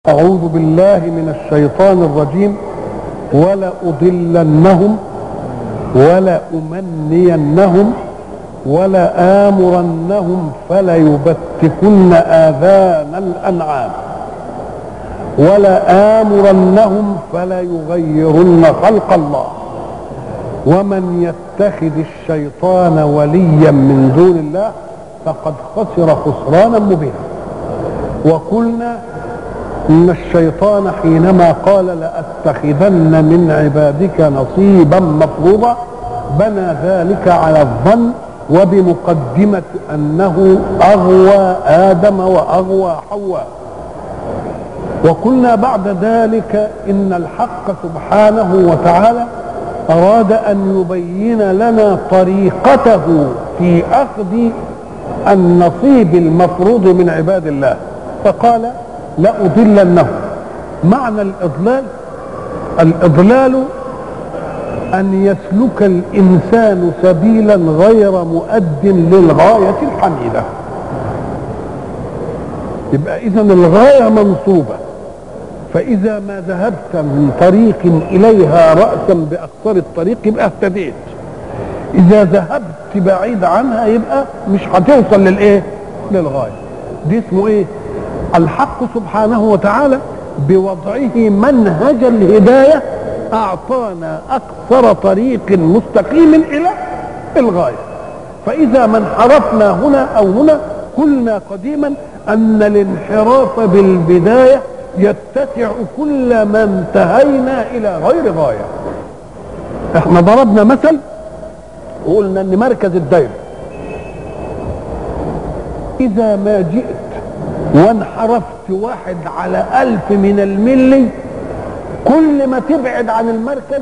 أعوذ بالله من الشيطان الرجيم ولأضلنهم ولأمنينهم ولآمرنهم فليبتكن آذان الأنعام ولآمرنهم فليغيرن خلق الله ومن يتخذ الشيطان وليا من دون الله فقد خسر خسرانا مبينا وقلنا ان الشيطان حينما قال لاتخذن من عبادك نصيبا مفروضا بنى ذلك على الظن وبمقدمه انه اغوى ادم واغوى حواء وقلنا بعد ذلك ان الحق سبحانه وتعالى اراد ان يبين لنا طريقته في اخذ النصيب المفروض من عباد الله فقال لأضلنهم معنى الإضلال الإضلال أن يسلك الإنسان سبيلا غير مؤد للغاية الحميدة يبقى إذا الغاية منصوبة فإذا ما ذهبت من طريق إليها رأسا بأقصر الطريق يبقى اهتديت إذا ذهبت بعيد عنها يبقى مش هتوصل للإيه؟ للغاية دي اسمه إيه؟ الحق سبحانه وتعالى بوضعه منهج الهداية أعطانا أكثر طريق مستقيم إلى الغاية فإذا ما انحرفنا هنا أو هنا قلنا قديما أن الانحراف بالبداية يتسع كل ما انتهينا إلى غير غاية احنا ضربنا مثل وقلنا ان مركز الدايرة إذا ما جئت وانحرفت واحد على ألف من الملي كل ما تبعد عن المركز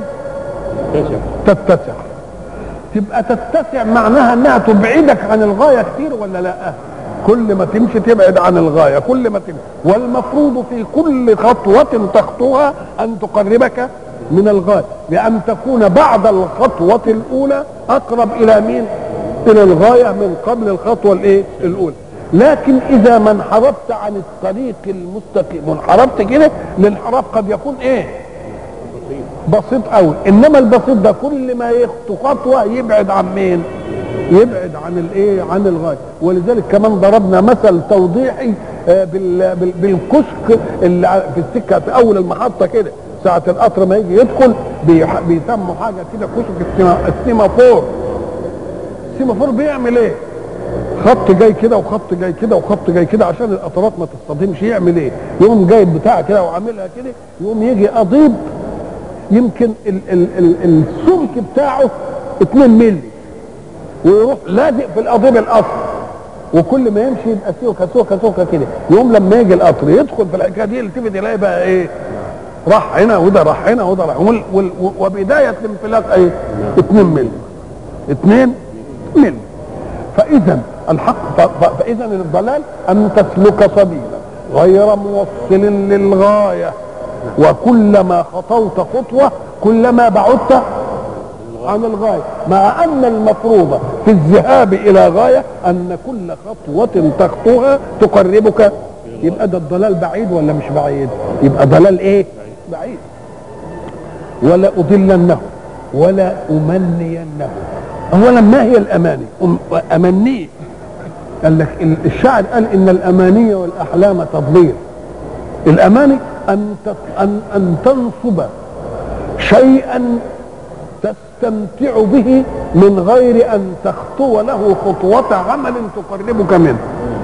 تتسع تبقى تتسع معناها انها تبعدك عن الغاية كتير ولا لا كل ما تمشي تبعد عن الغاية كل ما تمشي والمفروض في كل خطوة تخطوها ان تقربك من الغاية بأن تكون بعد الخطوة الأولى أقرب إلى مين؟ إلى الغاية من قبل الخطوة الإيه؟ الأولى لكن اذا ما انحرفت عن الطريق المستقيم وانحرفت كده الانحراف قد يكون ايه بسيط قوي انما البسيط ده كل ما يخطو خطوه يبعد عن مين يبعد عن الايه عن الغايه ولذلك كمان ضربنا مثل توضيحي بال بالكشك اللي في السكه في اول المحطه كده ساعه القطر ما يجي يدخل بيسموا حاجه كده كشك السيمافور السيمافور بيعمل ايه خط جاي كده وخط جاي كده وخط جاي كده عشان القطرات ما تصطدمش يعمل ايه يقوم جايب بتاع كده وعاملها كده يقوم يجي قضيب يمكن ال ال ال السمك بتاعه 2 مللي ويروح لازق في القضيب الاصفر وكل ما يمشي يبقى سوكه سوكه سوكه كده يقوم لما يجي القطر يدخل في الحكايه دي يلتفت يلاقي بقى ايه راح هنا وده راح هنا وده راح وبدايه الانفلاق ايه 2 مللي 2 مللي فاذا الحق فاذا الضلال ان تسلك سبيلا غير موصل للغايه وكلما خطوت خطوه كلما بعدت عن الغايه مع ان المفروض في الذهاب الى غايه ان كل خطوه تخطوها تقربك يبقى ده الضلال بعيد ولا مش بعيد يبقى ضلال ايه بعيد ولا اضلنهم ولا امنينهم اولا ما هي الاماني امنيه قال لك الشاعر قال ان الاماني والاحلام تضليل الاماني ان ان ان تنصب شيئا تستمتع به من غير ان تخطو له خطوة عمل تقربك منه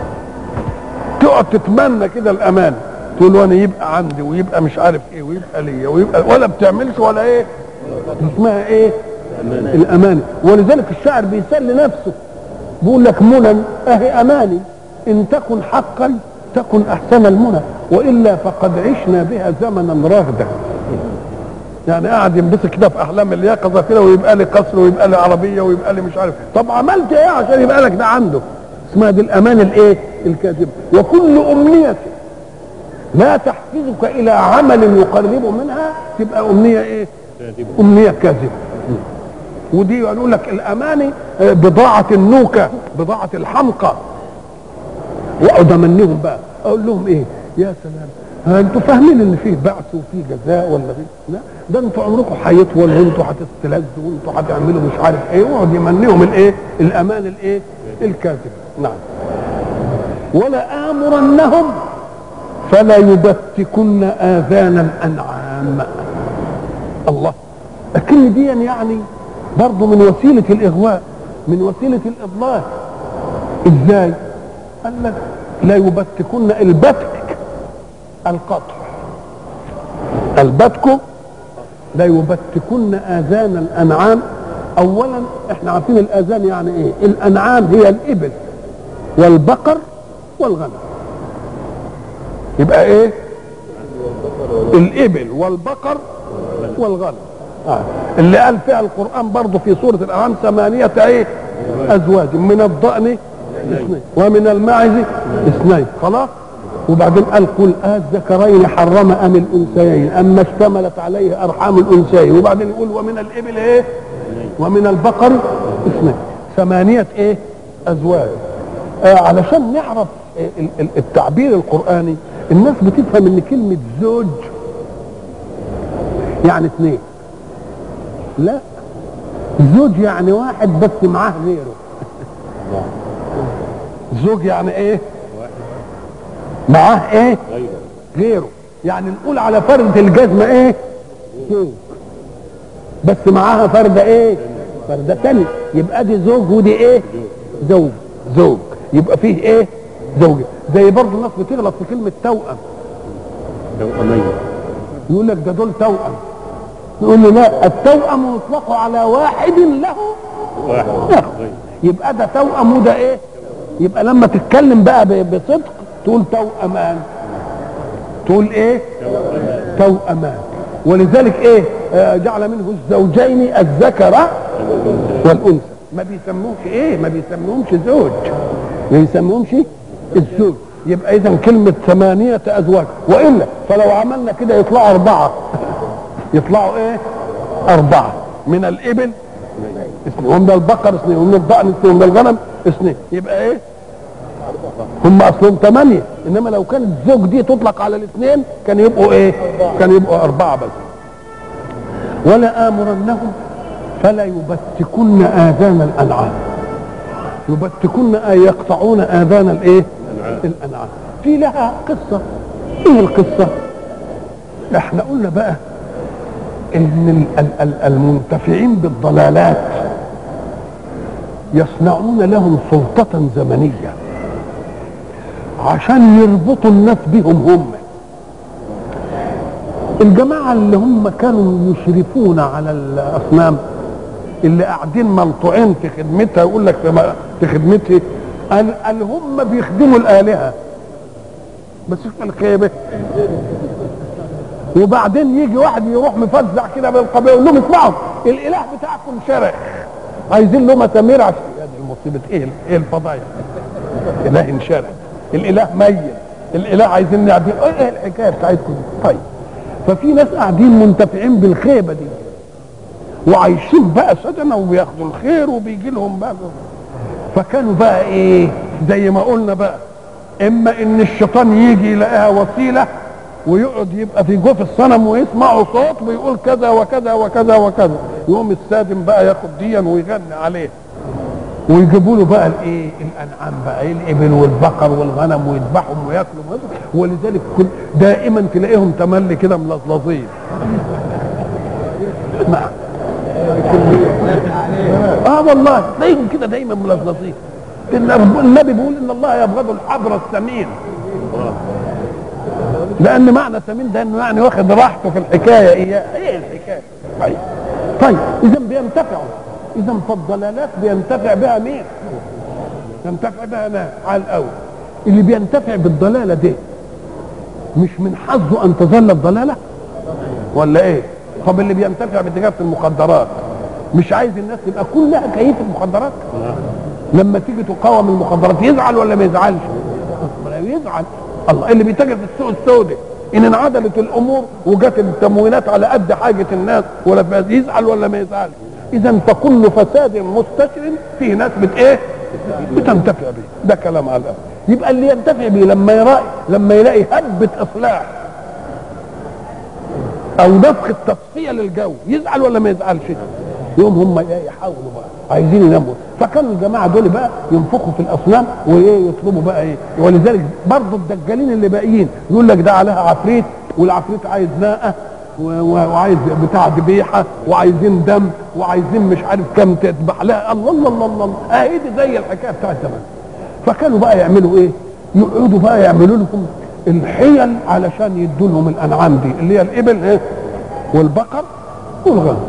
تقعد تتمنى كده الامان تقول وانا يبقى عندي ويبقى مش عارف ايه ويبقى ليا ويبقى ولا بتعملش ولا ايه اسمها ايه الاماني ولذلك الشاعر بيسلي نفسه بيقول لك منى اهي اماني ان تكن حقا تكن احسن المنى والا فقد عشنا بها زمنا راغدا يعني قاعد ينبسط كده في احلام اليقظه كده ويبقى لي قصر ويبقى لي عربيه ويبقى لي مش عارف طب عملت ايه عشان يبقى لك ده عنده اسمها دي الامان الايه الكاذبه وكل امنيه لا تحفزك الى عمل يقرب منها تبقى امنيه ايه امنيه كاذبه ودي يقول لك الاماني بضاعه النوكه بضاعه الحمقى واقعد امنيهم بقى اقول لهم ايه يا سلام ها انتوا فاهمين ان فيه بعث وفيه جزاء ولا غير لا ده انتوا عمركم هيطول وانتوا هتستلذوا وانتوا هتعملوا مش عارف ايه ويقعد يمنيهم الايه الامان الايه الكاذب نعم ولا امرنهم فلا يبتكن اذان الانعام الله لكن دي يعني برضه من وسيله الاغواء من وسيله الاضلال ازاي قال لك لا يبتكن البتك القطع البتك لا يبتكن اذان الانعام اولا احنا عارفين الاذان يعني ايه الانعام هي الابل والبقر والغنم يبقى ايه الابل والبقر والغنم آه. اللي قال فيها القران برضه في سوره الانعام ثمانيه ايه ازواج من الضأن اثنين ومن الماعز اثنين خلاص وبعدين قال قل الذكرين حرم ام الانثيين اما اشتملت عليه ارحام الانثيين وبعدين يقول ومن الابل ايه ومن البقر اثنين ثمانيه ايه ازواج آه علشان نعرف ال- ال- التعبير القراني الناس بتفهم ان كلمه زوج يعني اثنين لا زوج يعني واحد بس معاه غيره زوج يعني ايه معاه ايه غيره يعني نقول على فردة الجزمة ايه زوج بس معاها فردة ايه فردة تانية يبقى دي زوج ودي ايه زوج زوج يبقى فيه ايه زوجة زي برضه الناس بتغلط في كلمة توأم توأمين يقول لك ده دول توأم نقول له لا التوأم يطلق على واحد له واحد لا. يبقى ده توأم وده ايه يبقى لما تتكلم بقى ب- بصدق تقول توأمان تقول ايه توأمان ولذلك ايه آه، جعل منه الزوجين الذكر والانثى ما بيسموهش ايه ما بيسموهمش زوج ما بيسموهمش الزوج يبقى اذا كلمه ثمانيه ازواج والا فلو عملنا كده يطلعوا اربعه يطلعوا ايه اربعه من الابل اثنين ومن البقر اثنين ومن الضأن اثنين ومن الغنم اثنين يبقى ايه هم اصلهم ثمانية انما لو كانت الزوج دي تطلق على الاثنين كان يبقوا ايه كان يبقوا اربعة بس ولا امرنهم فلا يبتكن اذان الانعام يبتكن اي يقطعون اذان الايه الانعام في لها قصة ايه القصة احنا قلنا بقى ان ال- ال- ال- المنتفعين بالضلالات يصنعون لهم سلطة زمنية عشان يربطوا الناس بهم هم الجماعة اللي هم كانوا يشرفون على الأصنام اللي قاعدين ملطوعين في خدمتها يقول لك في- في خدمته قال قال هم بيخدموا الآلهة بس شوف الخيبة وبعدين يجي واحد يروح مفزع كده بالقبيله يقول لهم اسمعوا الاله بتاعكم شرخ عايزين له مسامير عشان يا دي المصيبه ايه ايه الفضايح اله انشرح الاله ميت الاله عايزين نعدي ايه الحكايه بتاعتكم دي طيب ففي ناس قاعدين منتفعين بالخيبه دي وعايشين بقى سدنه وبياخدوا الخير وبيجي لهم بقى فكانوا بقى ايه زي ما قلنا بقى اما ان الشيطان يجي يلاقيها وسيله ويقعد يبقى في جوف الصنم ويسمعوا صوت ويقول كذا وكذا وكذا وكذا يقوم السادم بقى ياخد ديا ويغني عليه ويجيبوا له بقى الايه الانعام بقى إيه الابل والبقر والغنم ويذبحهم وياكلوا ويذبحوا. ولذلك كل دائما تلاقيهم تملي كده ملظلظين نعم اه والله تلاقيهم كده دايما ملظلظين إن النبي بيقول ان الله يبغض الحبر السمين لان معنى سمين ده انه يعني واخد راحته في الحكايه ايه ايه الحكايه طيب طيب اذا بينتفعوا اذا فالضلالات بينتفع بها مين ينتفع بها ناس على الاول اللي بينتفع بالضلاله دي مش من حظه ان تظل الضلاله ولا ايه طب اللي بينتفع بتجاره المخدرات مش عايز الناس تبقى كلها كيفة مخدرات لما تيجي تقاوم المخدرات يزعل ولا ما يزعلش ولا يزعل الله اللي بيتاجر في السوق السوداء ان انعدلت الامور وجت التموينات على قد حاجه الناس ولا فاز يزعل ولا ما يزعلش اذا فكل فساد مستشر فيه ناس بت ايه بتنتفع به ده كلام على الأول. يبقى اللي ينتفع به لما يلاقي لما يلاقي هبه اصلاح او نفخ التصفيه للجو يزعل ولا ما يزعلش يوم هم إيه يحاولوا بقى عايزين يناموا فكانوا الجماعه دول بقى ينفخوا في الاصنام وايه يطلبوا بقى ايه ولذلك برضه الدجالين اللي باقيين يقول لك ده عليها عفريت والعفريت عايز ناقه و- و- وعايز بتاع ذبيحه وعايزين دم وعايزين مش عارف كم تذبح لها الله الله الله الله اهي دي زي الحكايه بتاعت زمان فكانوا بقى يعملوا ايه؟ يقعدوا بقى يعملوا لهم الحيل علشان يدوا لهم الانعام دي اللي هي الابل ايه؟ والبقر والغنم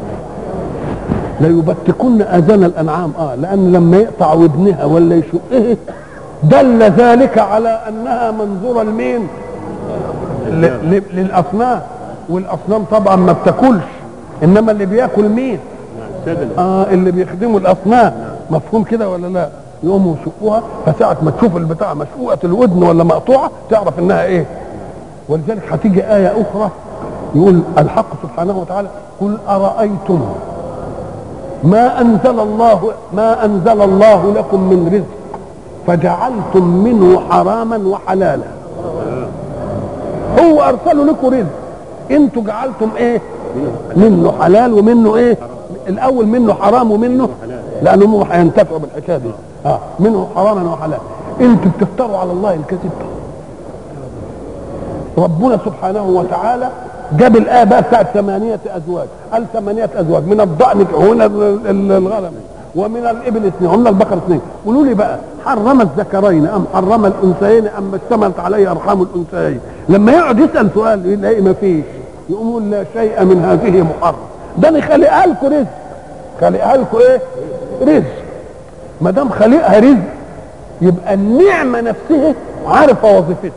ليبتكن اذان الانعام اه لان لما يقطع ودنها ولا يشقها دل ذلك على انها منظوره لمين؟ ل- ل- للاصنام والاصنام طبعا ما بتاكلش انما اللي بياكل مين؟ سدل اه اللي بيخدموا الاصنام مفهوم كده ولا لا يقوموا يشقوها فساعة ما تشوف البتاع مشقوقة الودن ولا مقطوعة تعرف انها ايه ولذلك هتيجي آية أخرى يقول الحق سبحانه وتعالى قل أرأيتم ما أنزل الله ما أنزل الله لكم من رزق فجعلتم منه حراما وحلالا هو أرسل لكم رزق انتوا جعلتم ايه منه حلال ومنه ايه الاول منه حرام ومنه لانهم هو هينتفعوا بالحكايه دي اه منه حراما وحلال انتوا بتفتروا على الله الكذب ربنا سبحانه وتعالى جاب الايه بقى بتاعت ثمانيه ازواج قال ثمانيه ازواج من الضأن هنا ال- ال- الغنم ومن الابل اثنين ومن البقر اثنين قولوا لي بقى حرم الذكرين ام حرم الانثيين ام اشتملت عليه ارحام الانثيين لما يقعد يسال سؤال يلاقي ما فيش يقوم يقول لا شيء من هذه محرم ده انا خالقها لكم رزق خالقها لكم ايه رزق ما دام خالقها رزق يبقى النعمه نفسها عارفه وظيفتها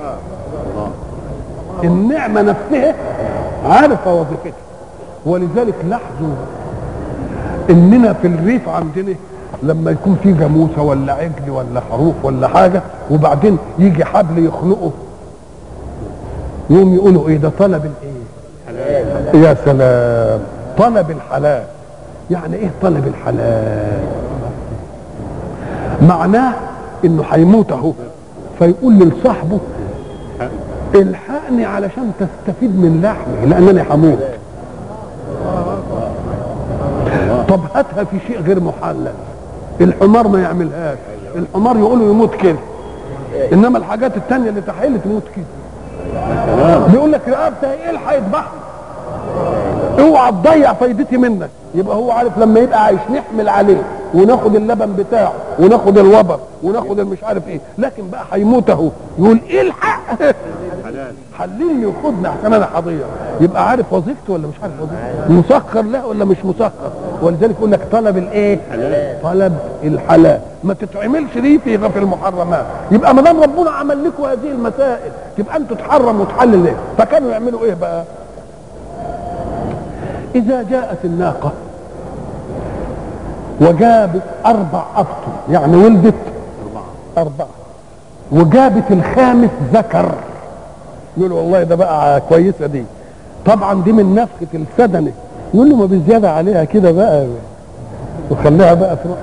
النعمة نفسها عارفة وظيفتها ولذلك لاحظوا اننا في الريف عندنا لما يكون في جاموسة ولا عجل ولا خروف ولا حاجة وبعدين يجي حبل يخنقه يوم يقولوا ايه ده طلب الايه يا سلام طلب الحلال يعني ايه طلب الحلال معناه انه هيموت اهو فيقول لصاحبه الحقني علشان تستفيد من لحمي لانني هموت طب هاتها في شيء غير محلل الحمار ما يعملهاش الحمار يقولوا يموت كده انما الحاجات التانية اللي تحيل تموت كده بيقول لك رقبتها ايه الحق يذبحني اوعى تضيع فايدتي منك يبقى هو عارف لما يبقى عايش نحمل عليه وناخد اللبن بتاعه وناخد الوبر وناخد المش عارف ايه لكن بقى هيموت اهو يقول ايه الحق حلال حللني وخدني عشان انا هضيع يبقى عارف وظيفته ولا مش عارف وظيفته مسخر له ولا مش مسخر ولذلك يقول لك طلب الايه حلال. طلب الحلال ما تتعملش دي في في المحرمات يبقى ما دام ربنا عمل لكم هذه المسائل تبقى انتوا تحرم وتحلل ليه فكانوا يعملوا ايه بقى اذا جاءت الناقه وجابت اربع ابطن يعني ولدت اربعه وجابت الخامس ذكر يقول والله ده بقى كويسه دي طبعا دي من نفخه السدنه يقول له ما بزياده عليها كده بقى وخليها بقى تروح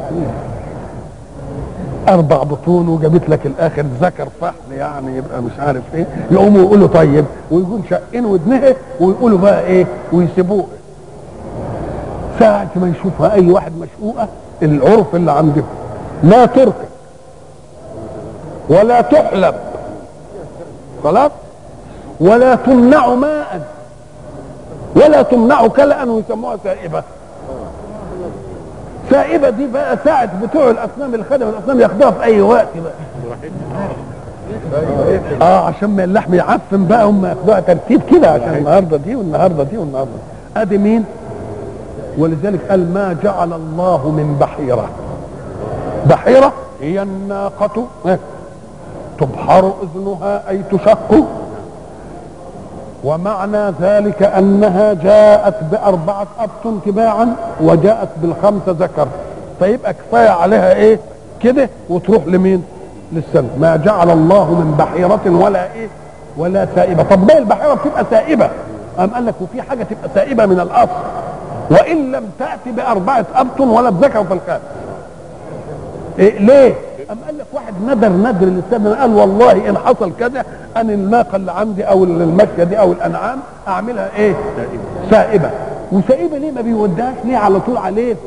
اربع بطون وجابت لك الاخر ذكر فحل يعني يبقى مش عارف ايه يقوموا يقولوا طيب ويكون شقين ودنها ويقولوا بقى ايه ويسيبوه ساعة ما يشوفها اي واحد مشقوقة العرف اللي عندهم لا تركب ولا تحلب خلاص ولا تمنع ماء ولا تمنع كلأ ويسموها سائبة سائبة دي بقى ساعة بتوع الأصنام الخدم الأصنام ياخدوها في أي وقت بقى اه عشان ما اللحم يعفن بقى هم ياخدوها ترتيب كده عشان النهارده دي والنهارده دي والنهارده دي. ادي مين ولذلك قال ما جعل الله من بحيره بحيره هي الناقه إيه؟ تبحر اذنها اي تشق ومعنى ذلك انها جاءت باربعه ابطن تباعا وجاءت بالخمسه ذكر فيبقى كفايه عليها ايه كده وتروح لمين للسنة ما جعل الله من بحيرة ولا ايه ولا سائبة طب ما البحيرة بتبقى سائبة قام قال لك وفي حاجة تبقى سائبة من الأصل وإن لم تأتي بأربعة أبطن ولا بذكر في الخامس إيه ليه أم قال لك واحد ندر ندر للسنة قال والله إن حصل كذا أن الناقة اللي عندي أو الماشية دي أو الأنعام أعملها إيه؟ سائبة. سائبة وسائبة ليه ما بيوداش ليه على طول عليه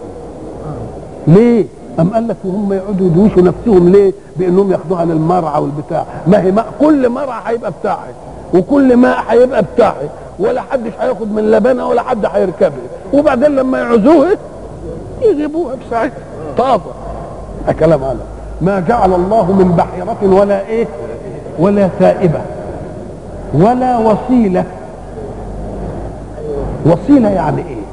ليه أم قال لك وهم يقعدوا يدوشوا نفسهم ليه بأنهم ياخدوها للمرعى والبتاع ما هي ما كل مرعى هيبقى بتاعي وكل ماء هيبقى بتاعي ولا حدش هياخد من لبنها ولا حد هيركبها وبعدين لما يعوزوها يجيبوها بساعتها طازة ده كلام هذا ما جعل الله من بحيرة ولا ايه ولا سائبة ولا وصيلة وصيلة يعني ايه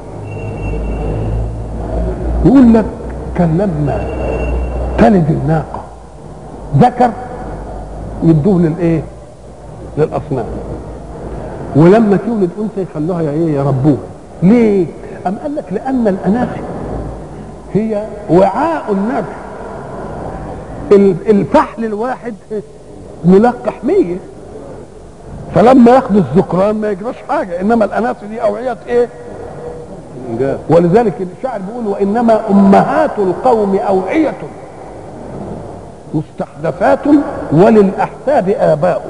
يقول لك كان لما تلد الناقة ذكر يدوه للايه للاصنام ولما تولد انثى يخلوها يا ايه يربوها ليه ام قال لك لان الاناث هي وعاء النفس ال- الفحل الواحد ملقح مية فلما ياخد الذكران ما يجراش حاجة إنما الأناث دي أوعية إيه إنجاز ولذلك الشاعر بيقول وإنما أمهات القوم أوعية مستحدثات وللأحساب آباء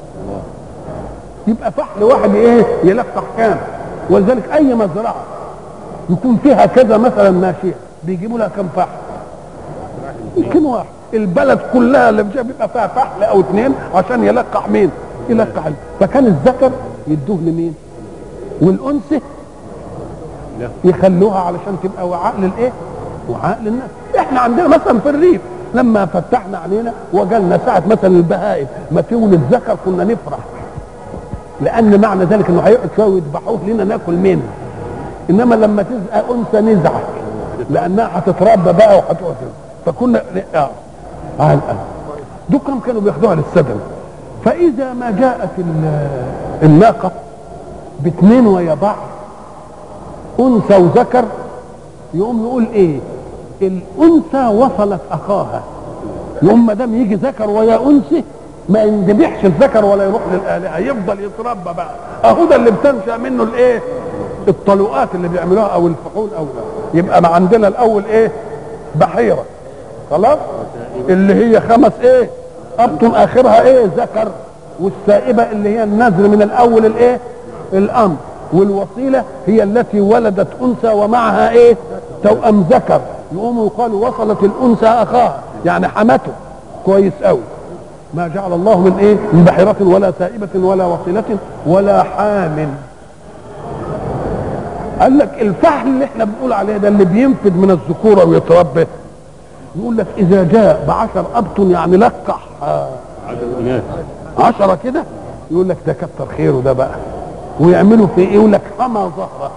يبقى فحل واحد إيه يلقح كام ولذلك أي مزرعة يكون فيها كذا مثلا ماشية بيجيبوا لها كم فحل يمكن واحد البلد كلها اللي فيها بيبقى فيها فحل او اثنين عشان يلقح مين يلقح ال- فكان الذكر يدوه لمين والانثى لا يخلوها علشان تبقى وعاء للايه وعاء للناس احنا عندنا مثلا في الريف لما فتحنا علينا وجالنا ساعة مثلا البهائم ما تولد ذكر كنا نفرح لأن معنى ذلك إنه هيقعد شوية ويذبحوه لنا ناكل منه إنما لما تزقى أنثى نزعل لأنها هتتربى بقى وهتقعد فكنا اه على الأقل دول كانوا بياخدوها للسدن فإذا ما جاءت ال- الناقة باثنين ويا بعض انثى وذكر يقوم يقول ايه الانثى وصلت اخاها يقوم ما دام يجي ذكر ويا انثى ما يندبحش الذكر ولا يروح للالهه يفضل يتربى بقى اهو ده اللي بتنشا منه الايه الطلقات اللي بيعملوها او الفحول او ده يبقى ما عندنا الاول ايه بحيره خلاص اللي هي خمس ايه ابطن اخرها ايه ذكر والسائبه اللي هي النذر من الاول الايه الامر والوصيله هي التي ولدت انثى ومعها ايه توأم ذكر يقوم يقال وصلت الانثى اخاها يعني حمته كويس قوي ما جعل الله من ايه من بحيرة ولا سائبة ولا وصيلة ولا حام قال لك الفحل اللي احنا بنقول عليه ده اللي بينفد من الذكورة ويتربى يقول لك اذا جاء بعشر ابطن يعني لقح آه، عدد إناث عشرة كده يقول لك ده كتر خيره ده بقى ويعملوا فيه ايه يقول لك حمى ظهره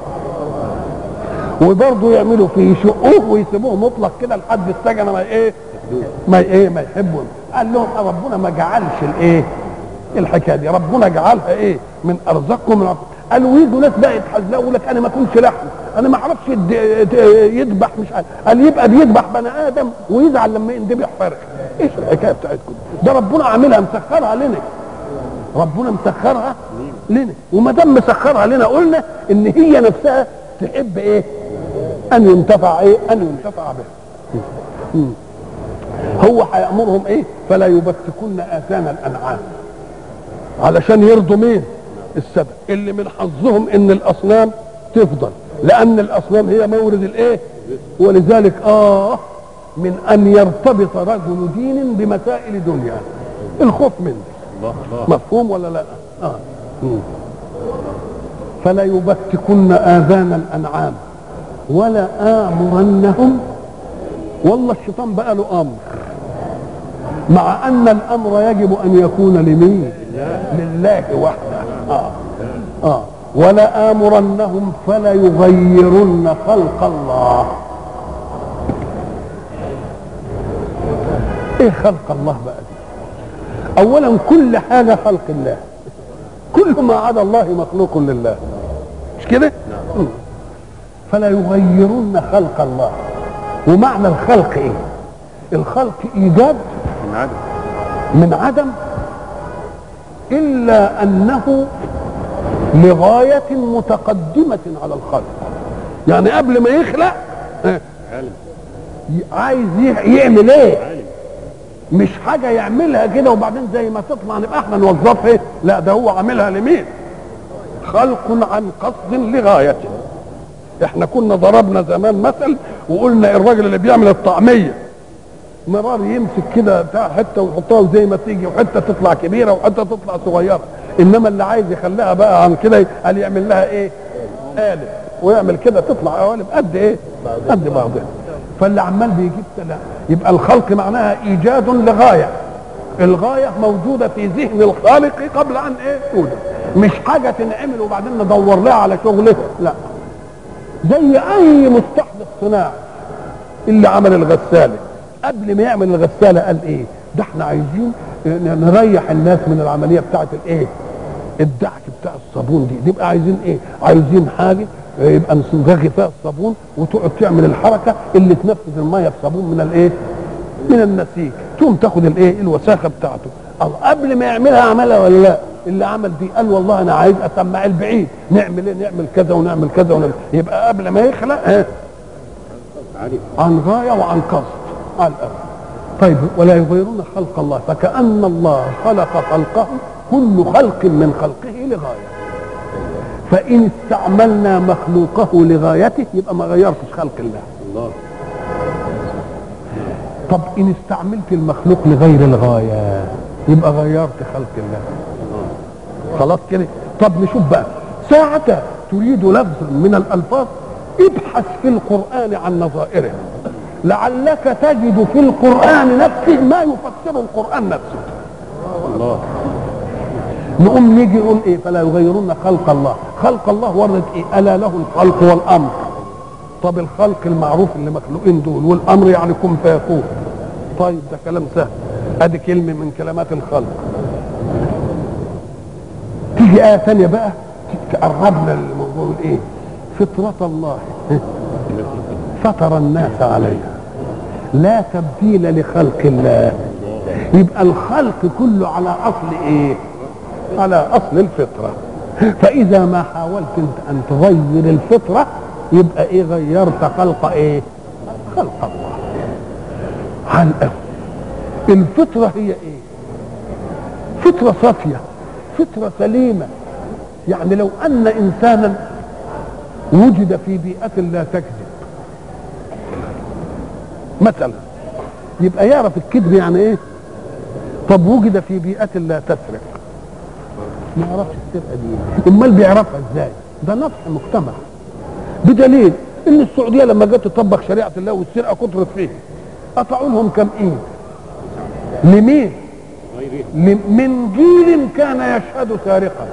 وبرضه يعملوا فيه يشقوه ويسيبوه مطلق كده لحد السجن ما ايه ما ايه ما يحبوا قال لهم آه ربنا ما جعلش الايه الحكايه دي ربنا جعلها ايه من ارزاقكم من أرزاق. قالوا يجوا ناس بقى يتحزلقوا يقول لك انا ما اكلش لحم انا ما اعرفش يد- يذبح مش عارف قال يبقى بيذبح بني ادم ويزعل لما يندبح فرخ ايش الحكايه بتاعتكم ده ربنا عاملها مسخرها لنا ربنا مسخرها لنا وما دام مسخرها لنا قلنا ان هي نفسها تحب ايه ان ينتفع ايه ان ينتفع بها مم. هو هيامرهم ايه فلا يبتكن اذان الانعام علشان يرضوا مين السبب اللي من حظهم ان الاصنام تفضل لان الاصنام هي مورد الايه ولذلك اه من ان يرتبط رجل دين بمسائل دنيا الخوف من ده الله الله مفهوم ولا لا آه. مم. فلا يبتكن آذان الأنعام ولا آمرنهم والله الشيطان بقى له أمر مع أن الأمر يجب أن يكون لمين لله وحده آه. آه. ولا آمرنهم فلا يغيرن خلق الله ايه خلق الله بقى دي اولا كل حاجه خلق الله كل ما عدا الله مخلوق لله مش كده مم. فلا يغيرن خلق الله ومعنى الخلق ايه الخلق ايجاد من عدد من عدم الا انه لغايه متقدمه على الخلق يعني قبل ما يخلق اه، عالم ي- عايز ي- يعمل ايه مش حاجه يعملها كده وبعدين زي ما تطلع نبقى احنا نوظفها لا ده هو عاملها لمين خلق عن قصد لغايته احنا كنا ضربنا زمان مثل وقلنا الراجل اللي بيعمل الطعميه مرار يمسك كده بتاع حته ويحطها زي ما تيجي وحته تطلع كبيره وحته تطلع صغيره انما اللي عايز يخليها بقى عن كده قال يعمل لها ايه؟ قالب ويعمل كده تطلع قوالب قد ايه؟ قد بعضها فاللي عمال بيجيب لا يبقى الخلق معناها ايجاد لغايه الغايه موجوده في ذهن الخالق قبل ان ايه توجد مش حاجه تنعمل وبعدين ندور لها على شغله لا زي اي مستحدث صناعي اللي عمل الغساله قبل ما يعمل الغساله قال ايه ده احنا عايزين نريح الناس من العمليه بتاعه الايه الدعك بتاع الصابون دي نبقى عايزين ايه عايزين حاجه يبقى نرغي فيها الصابون وتقعد تعمل الحركه اللي تنفذ الميه بصابون من الايه من النسيج تقوم تاخد الايه الوساخه بتاعته الله قبل ما يعملها عملها ولا لا اللي عمل دي قال والله انا عايز اسمع البعيد نعمل ايه نعمل كذا ونعمل كذا ونعمل يبقى قبل ما يخلق ها عارف عن غايه وعن قصد على الأول طيب ولا يغيرون خلق الله فكأن الله خلق خلقه كل خلق من خلقه لغاية فإن استعملنا مخلوقه لغايته يبقى ما غيرتش خلق الله الله طب إن استعملت المخلوق لغير الغاية يبقى غيرت خلق الله خلاص كده طب نشوف بقى ساعة تريد لفظ من الألفاظ ابحث في القرآن عن نظائره لعلك تجد في القرآن نفسه ما يفسر القرآن نفسه الله نقوم نيجي نقول ايه فلا يغيرون خلق الله خلق الله وردت ايه الا له الخلق والامر طب الخلق المعروف اللي مخلوقين دول والامر يعني كن فيكون طيب ده كلام سهل ادي كلمه من كلمات الخلق تيجي ايه ثانيه بقى تقربنا للموضوع ايه فطره الله فطر الناس عليها لا تبديل لخلق الله يبقى الخلق كله على اصل ايه على اصل الفطره فاذا ما حاولت انت ان تغير الفطره يبقى ايه غيرت خلق ايه خلق الله على الأول الفطره هي ايه فطره صافيه فطره سليمه يعني لو ان انسانا وجد في بيئه لا تكذب مثلا يبقى يعرف الكذب يعني ايه طب وجد في بيئه لا تسرق ما يعرفش السرقه دي امال بيعرفها ازاي ده نصح مجتمع بدليل ان السعوديه لما جت تطبق شريعه الله والسرقه كثرت فيه قطعوا لهم كم ايد لمين غيره ل- من جيل كان يشهد سارقا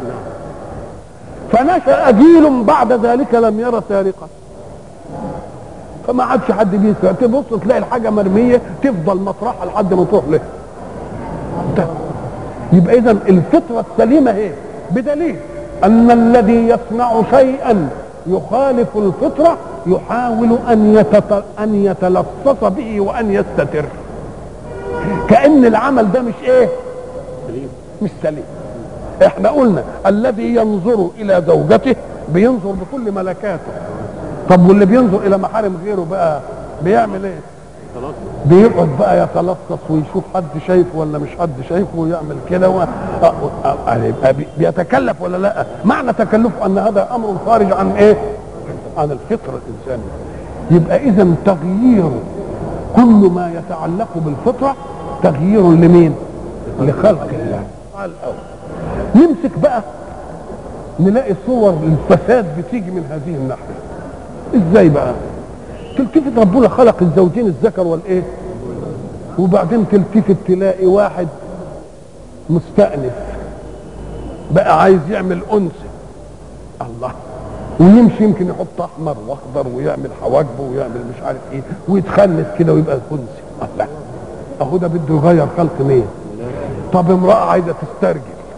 فنشأ جيل بعد ذلك لم يرى سارقا فما عادش حد بيسرق تبص تلاقي الحاجه مرميه تفضل مطرحها لحد ما تروح له ده. يبقى اذا الفطره السليمه هي بدليل ان الذي يصنع شيئا يخالف الفطره يحاول ان يتط... ان يتلصص به وان يستتر كان العمل ده مش ايه سليم مش سليم احنا قلنا الذي ينظر الى زوجته بينظر بكل ملكاته طب واللي بينظر الى محارم غيره بقى بيعمل ايه خلاص بيقعد بقى يتلصص ويشوف حد شايفه ولا مش حد شايفه ويعمل كده و... أ- أ- يبقى بي- بيتكلف ولا لا معنى تكلفه ان هذا امر خارج عن ايه عن الفطره الانسانيه يبقى اذا تغيير كل ما يتعلق بالفطره تغيير لمين لخلق الله على الاول نمسك بقى نلاقي صور الفساد بتيجي من هذه الناحيه ازاي بقى تلتفت ربنا خلق الزوجين الذكر والايه وبعدين تلتفت تلاقي واحد مستأنف بقى عايز يعمل انثى الله ويمشي يمكن يحط احمر واخضر ويعمل حواجبه ويعمل مش عارف ايه ويتخنس كده ويبقى انثى الله اهو ده بده يغير خلق مين طب امراه عايزه تسترجل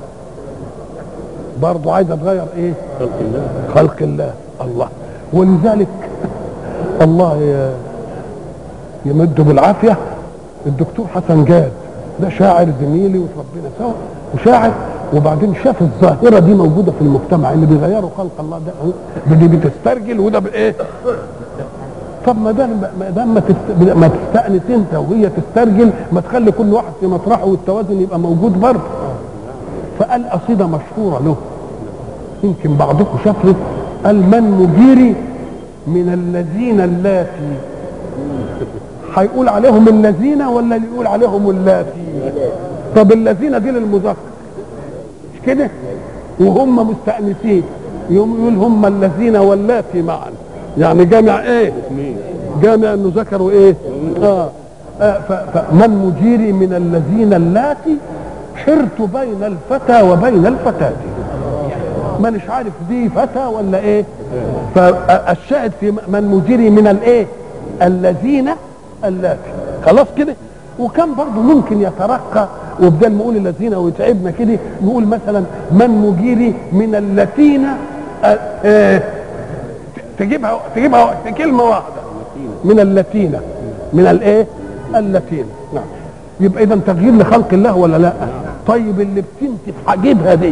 برضه عايزه تغير ايه خلق الله خلق الله الله ولذلك الله ي- يمده بالعافيه الدكتور حسن جاد ده شاعر زميلي وتربينا سوا وشاعر وبعدين شاف الظاهره دي موجوده في المجتمع اللي بيغيروا خلق الله ده أهو، دي بتسترجل وده بايه طب ما دام ما دام ما تست- ما تستأنس انت وهي تسترجل ما تخلي كل واحد في مطرحه والتوازن يبقى موجود برضه فقال قصيده مشهوره له يمكن بعضكم شافه قال من مجيري من الذين اللاتي هيقول عليهم الذين ولا اللي يقول عليهم اللاتي طب الذين دي للمذكر مش كده وهم مستأنسين يوم يقول هم الذين واللاتي معا يعني جامع ايه اثنين جامع انه ذكروا ايه اه, آه ف- فمن مجيري من الذين اللاتي حرت بين الفتى وبين الفتاة مانيش عارف دي فتى ولا ايه فالشاهد في من مجيري من الايه الذين اللاتي خلاص كده وكان برضه ممكن يترقى وبدل ما نقول الذين ويتعبنا كده نقول مثلا من مجيري من اللتين آه آه تجيبها تجيبها في كلمه واحده من اللتين من الايه اللتين نعم يبقى اذا تغيير لخلق الله ولا لا طيب اللي بتنتف حاجبها دي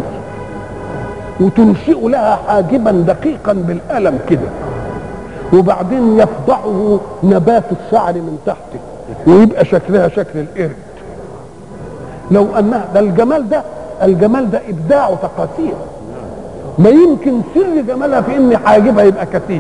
وتنشئ لها حاجبا دقيقا بالقلم كده وبعدين يفضحه نبات الشعر من تحته ويبقى شكلها شكل القرد لو انها ده الجمال ده الجمال ده ابداع وتقاسيم ما يمكن سر جمالها في ان حاجبها يبقى كثيف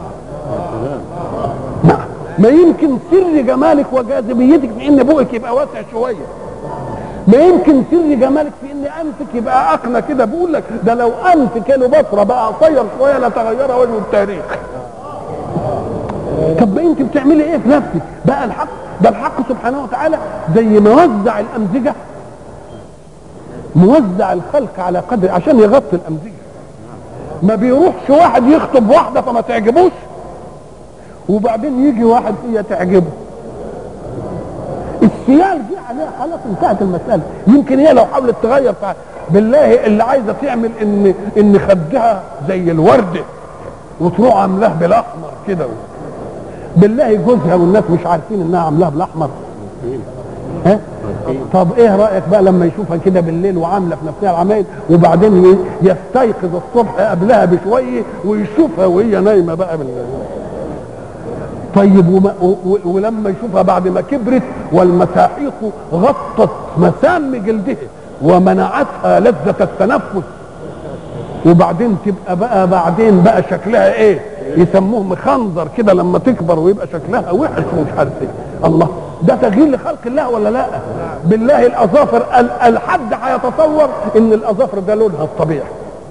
نعم ما يمكن سر جمالك وجاذبيتك في ان بوقك يبقى واسع شويه ما يمكن سر جمالك في ان انفك يبقى اقنى كده بقول لك ده لو انف كيلو بصره بقى قصير شويه لتغير وجه التاريخ طب ما انت بتعملي ايه في نفسك بقى الحق ده الحق سبحانه وتعالى زي ما وزع الامزجه موزع الخلق على قدر عشان يغطي الامزجه ما بيروحش واحد يخطب واحده فما تعجبوش وبعدين يجي واحد هي تعجبه السيال دي عليها خلاص انتهت المساله يمكن هي لو حاولت تغير فع- بالله اللي عايزه تعمل ان ان خدها زي الورده وتروح عاملاه بالاحمر كده بالله جوزها والناس مش عارفين انها عاملاها بالاحمر ها طب ايه رايك بقى لما يشوفها كده بالليل وعامله في نفسها العمايل وبعدين ي- يستيقظ الصبح قبلها بشويه ويشوفها وهي نايمه بقى بالليل طيب وما و و ولما يشوفها بعد ما كبرت والمساحيق غطت مسام جلدها ومنعتها لذة التنفس وبعدين تبقى بقى بعدين بقى شكلها ايه يسموه مخنظر كده لما تكبر ويبقى شكلها وحش ومش عارف ايه الله ده تغيير لخلق الله ولا لا بالله الاظافر ال- الحد هيتصور ان الاظافر ده لونها الطبيعي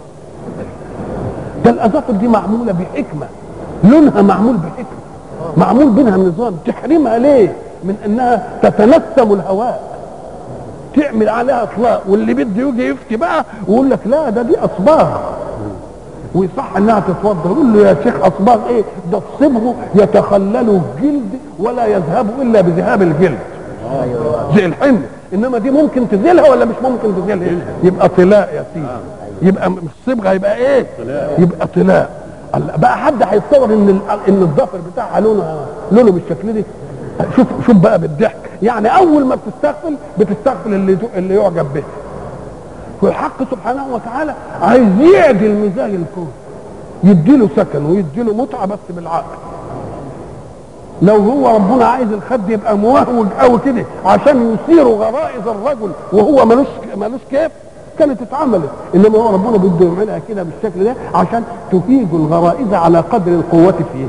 ده الاظافر دي معموله بحكمه لونها معمول بحكمه معمول بينها نظام تحرمها ليه من انها تتنسم الهواء تعمل عليها اطلاق واللي بده يجي يفتي بقى ويقول لك لا ده دي اصباغ ويصح انها تتوضا يقول له يا شيخ اصباغ ايه ده الصبغ يتخلل الجلد ولا يذهب الا بذهاب الجلد زي الحنة انما دي ممكن تزيلها ولا مش ممكن تزيلها يبقى طلاء يا سيدي يبقى مش صبغه يبقى ايه يبقى طلاء الله، بقى حد هيتصور ان ال- ان الضفر بتاعها لونه لونه بالشكل دي شوف شوف بقى بالضحك يعني اول ما بتستغفل بتستغفل اللي اللي يعجب به والحق سبحانه وتعالى عايز يعدل ميزان الكون يديله سكن ويديله متعه بس بالعقل لو هو ربنا عايز الخد يبقى موهوج قوي كده عشان يثير غرائز الرجل وهو ملوش ملوش كيف كانت اتعملت انما هو ربنا بده يعملها كده بالشكل ده عشان تهيج الغرائز على قدر القوه فيه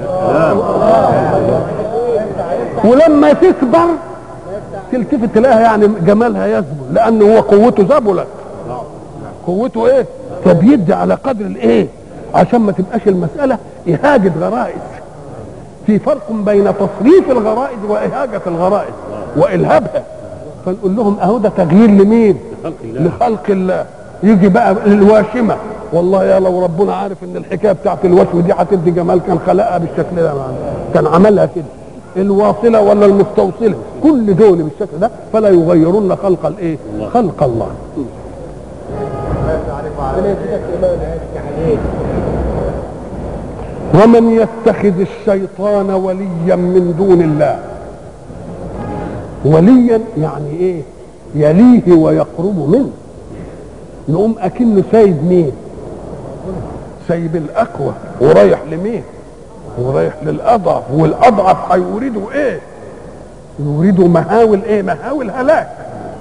ولما تكبر تلتفت تلاقيها يعني جمالها يذبل لان هو قوته ذبلت قوته ايه فبيدي على قدر الايه عشان ما تبقاش المساله اهاجه غرائز في فرق بين تصريف الغرائز واهاجه الغرائز والهابها فنقول لهم اهو ده تغيير لمين خلق الله لخلق الله يجي بقى الواشمه والله يا لو ربنا عارف ان الحكايه بتاعت الوشم دي هتدي جمال كان خلقها بالشكل ده كان عملها كده الواصله ولا المستوصله كل دول بالشكل ده فلا يغيرون خلق الايه خلق الله ومن يتخذ الشيطان وليا من دون الله وليا يعني ايه يليه ويقرب منه نقوم اكنه سايب مين سايب الاقوى ورايح لمين ورايح للاضعف والاضعف هيوردوا ايه يريدوا مهاول ايه مهاول هلاك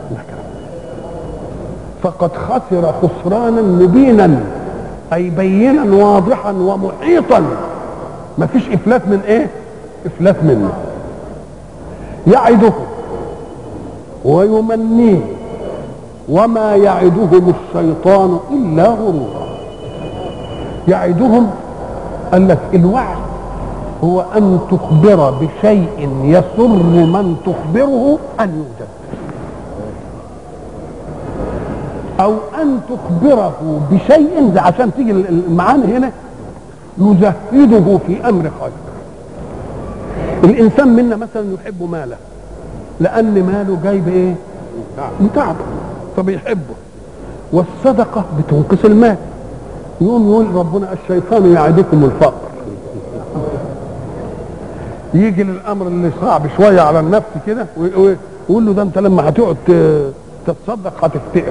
فقد خسر خسرانا مبينا اي بينا واضحا ومحيطا ما فيش افلات من ايه افلات منه يعدهم ويمنيه وما يعدهم الشيطان الا غرورا يعدهم قال لك الوعد هو ان تخبر بشيء يسر من تخبره ان يوجد او ان تخبره بشيء ده عشان تيجي المعاني هنا يزهده في امر خير الانسان منا مثلا يحب ماله لان ماله جاي بايه متعب فبيحبه والصدقه بتنقص المال يقوم يقول ربنا الشيطان يعدكم الفقر يجي للامر اللي صعب شويه على النفس كده ويقول له ده انت لما هتقعد تتصدق هتفتقر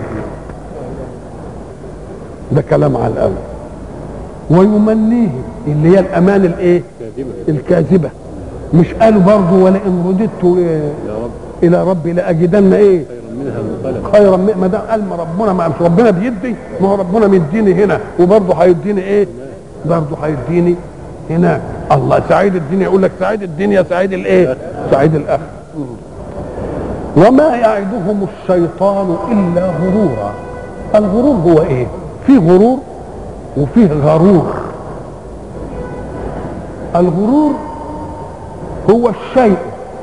ده كلام على الاول ويمنيه اللي هي الامان الايه كاذبة الكاذبه مش قالوا برضه ولئن رددت إيه يا رب الى ربي لاجدن ايه خيرا منها منقلبا خيرا من- ما دام قال ما ربنا ما مش ربنا بيدي ما هو ربنا مديني هنا وبرضه هيديني ايه برضه هيديني هناك الله سعيد الدنيا يقول لك سعيد الدنيا سعيد الايه سعيد الاخر وما يعدهم الشيطان الا غرورا الغرور هو ايه في غرور وفيه غرور الغرور هو الشيء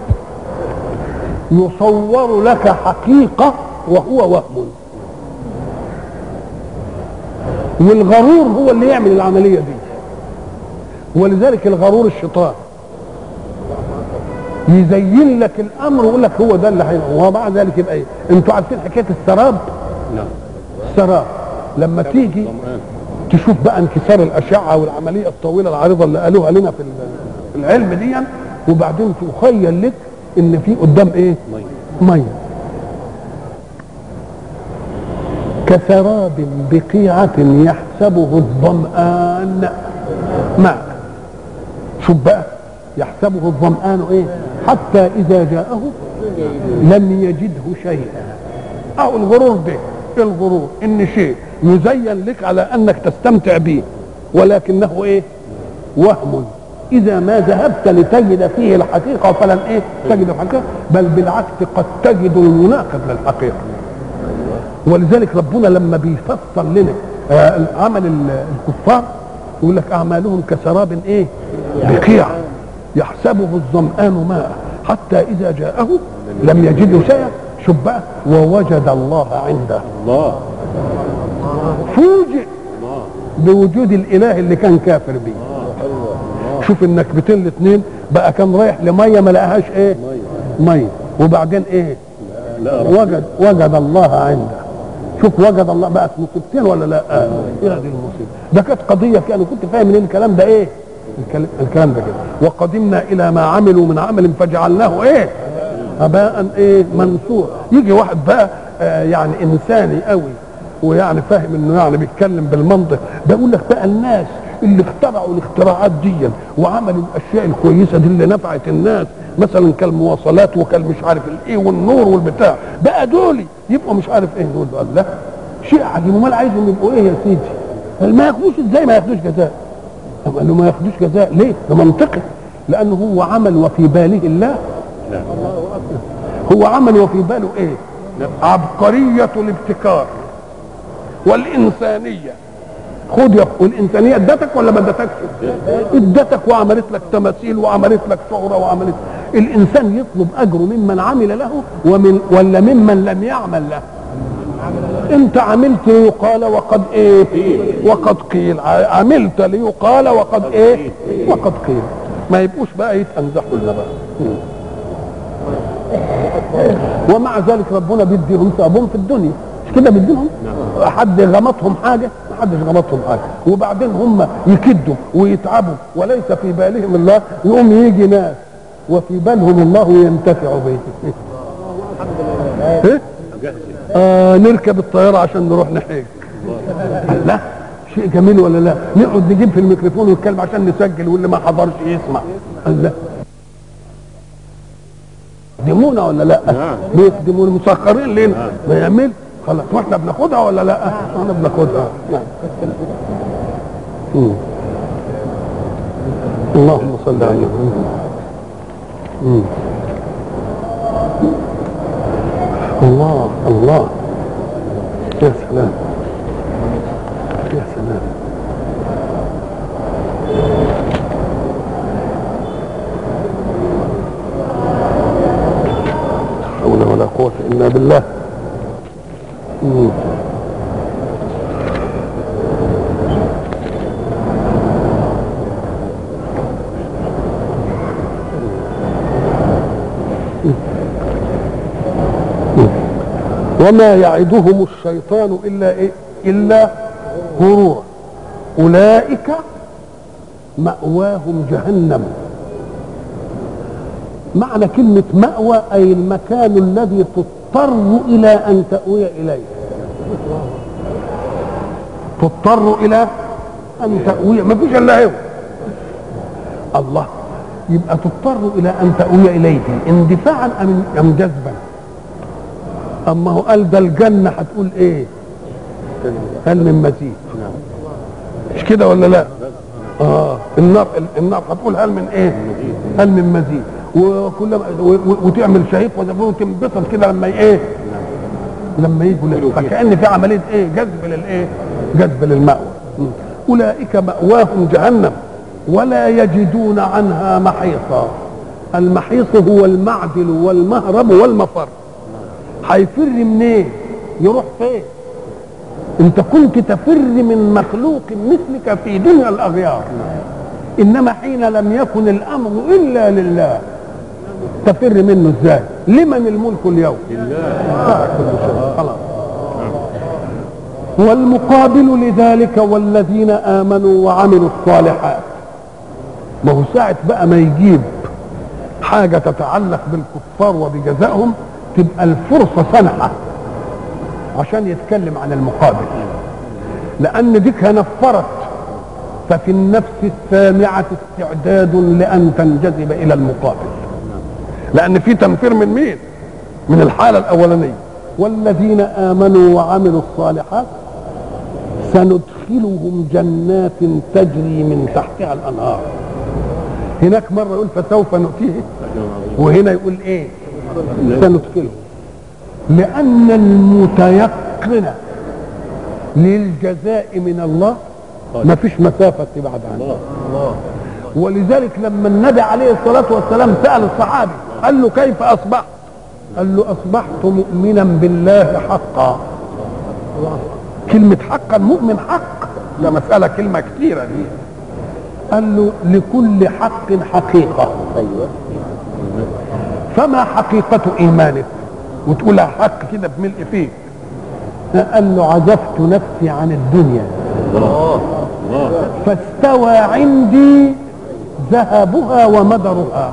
يصور لك حقيقة وهو وهم والغرور هو اللي يعمل العملية دي ولذلك الغرور الشيطان يزين لك الامر ويقول لك هو ده اللي هيبقى ومع ذلك يبقى ايه انتوا عارفين حكايه السراب نعم السراب لما تيجي ظمآن تشوف بقى انكسار الاشعه والعمليه الطويله العريضه اللي قالوها لنا في في العلم دي وبعدين تخيل لك ان في قدام ايه مي ميه كسراب بقيعة يحسبه الظمآن ماء شوف بقى يحسبه الظمآن ايه حتى إذا جاءه لم يجده شيئا أو الغرور ده الغرور إن شيء يزين لك على أنك تستمتع به ولكنه ايه وهم إذا ما ذهبت لتجد فيه الحقيقة فلن ايه تجد الحقيقة بل بالعكس قد تجد المناقض للحقيقة ولذلك ربنا لما بيفسر لنا آه، عمل ال- الكفار يقول لك اعمالهم كسراب ايه بقيع يحسبه الظمآن ماء حتى اذا جاءه لم يجده شيئا شوف بقى ووجد الله عنده الله فوجئ الله بوجود الاله اللي كان كافر بيه شوف النكبتين الاثنين بقى كان رايح لميه ما لقاهاش ايه مي ميه وبعدين ايه لا رب وجد وجد الله عنده شوف وجد الله بقت مصيبتين ولا لا آه. ايه هذه المصيبه ده كانت قضيه كده انا كنت فاهم ان الكلام ده ايه الكلام, الكلام ده كده وقدمنا الى ما عملوا من عمل فجعلناه ايه هباء ايه منثور يجي واحد بقى آه يعني انساني قوي ويعني فاهم انه يعني بيتكلم بالمنطق ده يقول لك بقى الناس اللي اخترعوا الاختراعات دي وعملوا الاشياء الكويسه دي اللي نفعت الناس مثلا كالمواصلات وكالمش عارف الايه والنور والبتاع بقى دول يبقوا مش عارف ايه دول قال لا شيء عجيب امال عايزهم يبقوا ايه يا سيدي قال ما ياخدوش ازاي ما ياخدوش جزاء طب قال له ما ياخدوش جزاء ليه ده منطقي لانه هو عمل وفي باله الله لا هو عمل وفي باله ايه عبقريه الابتكار والانسانيه خد يا والانسانيه ادتك ولا ما ادتكش؟ ادتك وعملت لك تماثيل وعملت لك شهره وعملت الانسان يطلب اجره ممن عمل له ومن ولا ممن لم يعمل له انت عملت ليقال وقد ايه وقد قيل ع- عملت ليقال وقد ايه وقد قيل ما يبقوش بقى يتنزحوا لنا بقى ومع ذلك ربنا بيديهم ثوابهم في الدنيا مش كده بيديهم حد غمطهم حاجه ما حدش غمطهم حاجه وبعدين هم يكدوا ويتعبوا وليس في بالهم الله يقوم يجي ناس وفي بالهم الله ينتفع به إيه؟ جهز آه نركب الطياره عشان نروح نحج لا شيء جميل ولا لا نقعد نجيب في الميكروفون ونتكلم عشان نسجل واللي ما حضرش يسمع قال لا يخدمونا ولا لا نعم. بيخدمونا مسخرين لنا ما يعمل خلاص واحنا بناخدها ولا لا احنا بناخدها نعم مم. اللهم صل على محمد مم. الله الله يا سلام يا سلام لا حول ولا قوة إلا بالله مم. وما يعدهم الشيطان الا ايه الا غرورا اولئك ماواهم جهنم معنى كلمة مأوى أي المكان الذي تضطر إلى أن تأوي إليه تضطر إلى أن تأوي ما فيش إلا هو الله يبقى تضطر إلى أن تأوي إليه اندفاعا أم أم جذبا أما هو قال ده الجنة هتقول إيه هل من مزيد مش كده ولا لا اه النار النار هتقول هل من ايه هل من مزيد وكل و- و- وتعمل شهيق وزبون وتنبسط كده لما ي- ايه لما يجوا لك فكأن في عملية ايه جذب للايه جذب للمأوى م. أولئك مأواهم جهنم ولا يجدون عنها محيصا المحيص هو المعدل والمهرب والمفر هيفر منين يروح فين انت كنت تفر من مخلوق مثلك في دنيا الاغيار انما حين لم يكن الامر الا لله تفر منه ازاي لمن الملك اليوم لله كل شيء خلاص والمقابل لذلك والذين امنوا وعملوا الصالحات ما هو ساعة بقى ما يجيب حاجة تتعلق بالكفار وبجزائهم تبقى الفرصة سنحة عشان يتكلم عن المقابل لأن ديك نفرت ففي النفس السامعة استعداد لأن تنجذب إلى المقابل لأن في تنفير من مين؟ من الحالة الأولانية والذين آمنوا وعملوا الصالحات سندخلهم جنات تجري من تحتها الأنهار هناك مرة يقول فسوف نؤتيه وهنا يقول ايه سندخله لأن المتيقن للجزاء من الله ما فيش مسافة تبعد عنه ولذلك لما النبي عليه الصلاة والسلام سأل الصحابي قال له كيف أصبحت قال له أصبحت مؤمنا بالله حقا كلمة حقا مؤمن حق ده مسألة كلمة كثيرة دي قال له لكل حق حقيقة ايوه فما حقيقة إيمانك وتقولها حق كده بملء فيك قال له عزفت نفسي عن الدنيا الله الله فاستوى عندي ذهبها ومدرها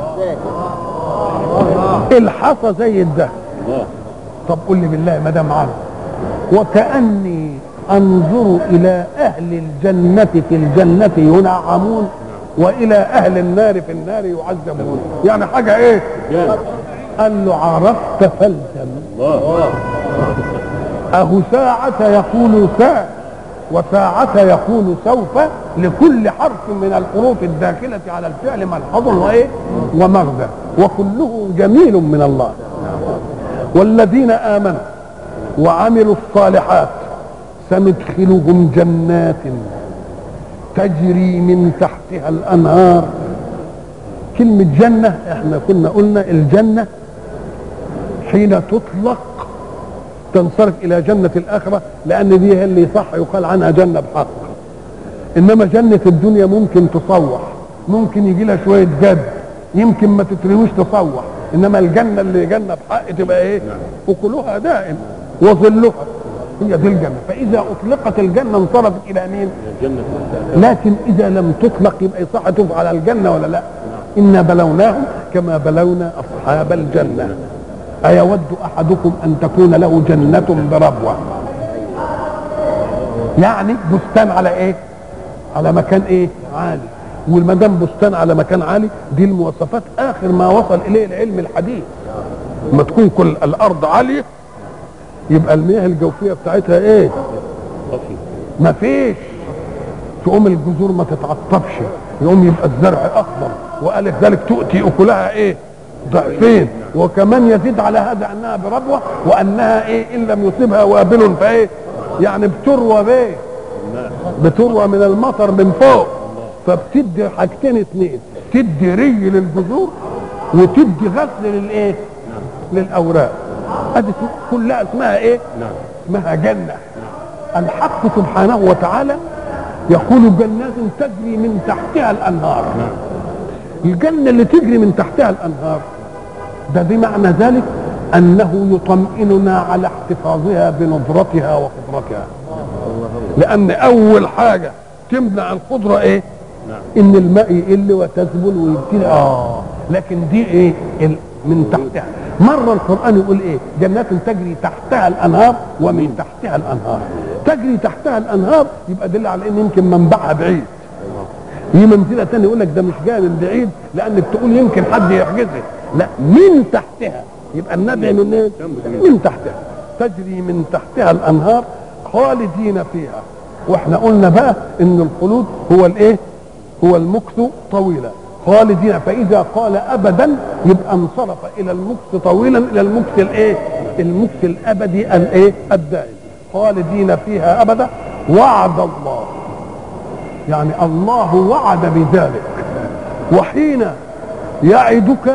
الحصى زي الذهب الله طب قول لي بالله ما دام عارف وكأني أنظر إلى أهل الجنة في الجنة ينعمون وإلى أهل النار في النار يعذبون يعني حاجة إيه جامد قال له عرفت فالزم الله أهو ساعة يقول ساعة وساعة يقول سوف لكل حرف من الحروف الداخلة على الفعل ملحظ وإيه ومغزى وكله جميل من الله والذين آمنوا وعملوا الصالحات سندخلهم جنات تجري من تحتها الأنهار كلمة جنة احنا كنا قلنا الجنة حين تطلق تنصرف الى جنة الاخرة لان دي هي اللي صح يقال عنها جنة بحق انما جنة الدنيا ممكن تصوح ممكن يجي لها شوية جد يمكن ما تترويش تصوح انما الجنة اللي جنة بحق تبقى ايه اكلها دائم وظلها هي دي الجنة فاذا اطلقت الجنة انصرفت الى مين الجنة لكن اذا لم تطلق يبقى صح تقف على الجنه ولا لا انا بلوناهم كما بلونا اصحاب الجنه ايود احدكم ان تكون له جنه بربوه يعني بستان على ايه على مكان ايه عالي وما دام بستان على مكان عالي دي المواصفات اخر ما وصل اليه العلم الحديث ما تكون كل الارض عاليه يبقى المياه الجوفيه بتاعتها ايه طفي ما فيش تقوم الجذور ما تتعطبش يقوم يبقى الزرع اخضر وقال ذلك تؤتي اكلها ايه ضعفين وكمان يزيد على هذا انها بربوه وانها ايه ان لم يصيبها وابل فايه يعني بتروى بايه بتروى من المطر من فوق فبتدي حاجتين اتنين تدي ري للجذور وتدي غسل للايه للاوراق ادي كلها اسمها ايه نعم اسمها جنه الحق سبحانه وتعالى يقول جنات تجري من تحتها الانهار الجنه اللي تجري من تحتها الانهار ده بمعنى ذلك انه يطمئننا على احتفاظها بنضرتها وخضرتها لان اول حاجه تمنع الخضره ايه نعم ان الماء يقل وتذبل ويبتدي اه لكن دي ايه ال- من تحتها مره القران يقول ايه جنات تجري تحتها الانهار ومن تحتها الانهار تجري تحتها الانهار يبقى دل على ان يمكن منبعها بعيد في منزله تانية يقول لك ده مش جاي من بعيد لانك تقول يمكن حد يحجزها لا من تحتها يبقى النبع من ايه من تحتها تجري من تحتها الانهار خالدين فيها واحنا قلنا بقى ان الخلود هو الايه هو المكث طويلا خالدين فاذا قال ابدا يبقى انصرف الى المكث طويلا الى المكث الايه المكث الابدي الايه الدائم خالدين فيها ابدا وعد الله يعني الله وعد بذلك وحين يعدك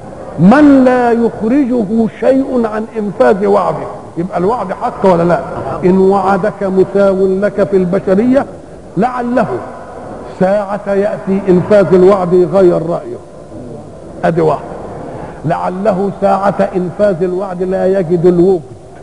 من لا يخرجه شيء عن انفاذ وعده يبقى الوعد حق ولا لا ان وعدك مساو لك في البشريه لعله ساعة يأتي إنفاذ الوعد يغير رأيه أدي واحدة لعله ساعة إنفاذ الوعد لا يجد الوجد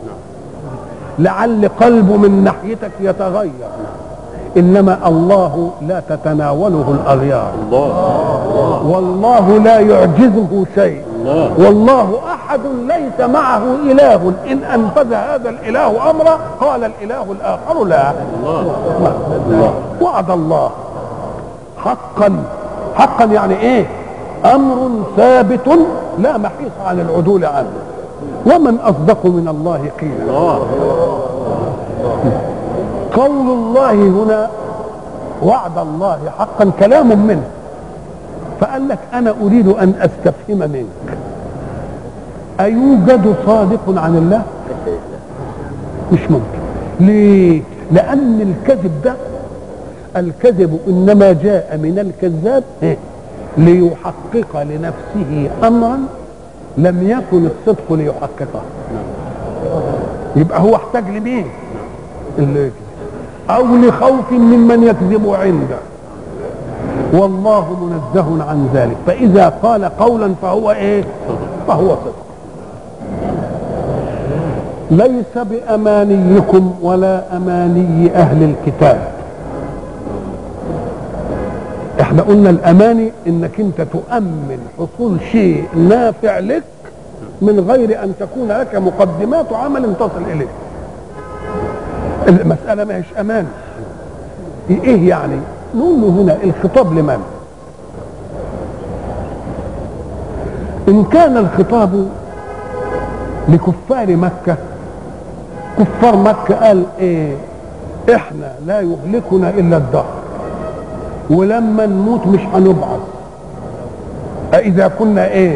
لعل قلبه من ناحيتك يتغير إنما الله لا تتناوله الأغيار الله والله لا يعجزه شيء الله والله احد ليس معه اله ان انفذ هذا الاله امره قال الاله الاخر لا الله وعد الله حقا حقا يعني ايه امر ثابت لا محيص عن العدول عنه ومن اصدق من الله قيلا الله قول الله هنا وعد الله حقا كلام منه فقال لك انا اريد ان استفهم منك ايوجد صادق عن الله مش ممكن ليه لان الكذب ده الكذب انما جاء من الكذاب إيه؟ ليحقق لنفسه امرا لم يكن الصدق ليحققه يبقى هو احتاج لمين اللي يكذب او لخوف ممن يكذب عنده والله منزه عن ذلك فاذا قال قولا فهو ايه فهو صدق ليس بامانيكم ولا اماني اهل الكتاب احنا قلنا الاماني انك انت تؤمن حصول شيء نافع لك من غير ان تكون لك مقدمات عمل تصل اليه المساله ما هيش امان ايه يعني نقول له هنا الخطاب لمن ان كان الخطاب لكفار مكه كفار مكه قال ايه احنا لا يهلكنا الا الدهر ولما نموت مش هنبعث أإذا كنا ايه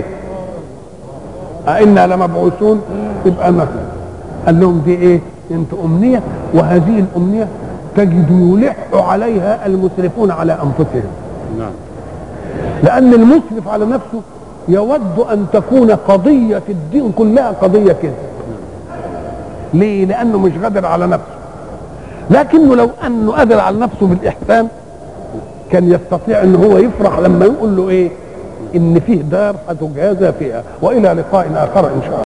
أئنا لمبعوثون يبقى مثلا قال لهم دي ايه انت امنيه وهذه الامنيه تجد يلح عليها المسرفون على انفسهم نعم لان المسرف على نفسه يود ان تكون قضيه الدين كلها قضيه كذب ليه لانه مش قادر على نفسه لكنه لو انه قادر على نفسه بالاحسان كان يستطيع ان هو يفرح لما يقول له ايه ان فيه دار هتجازى فيها والى لقاء اخر ان شاء الله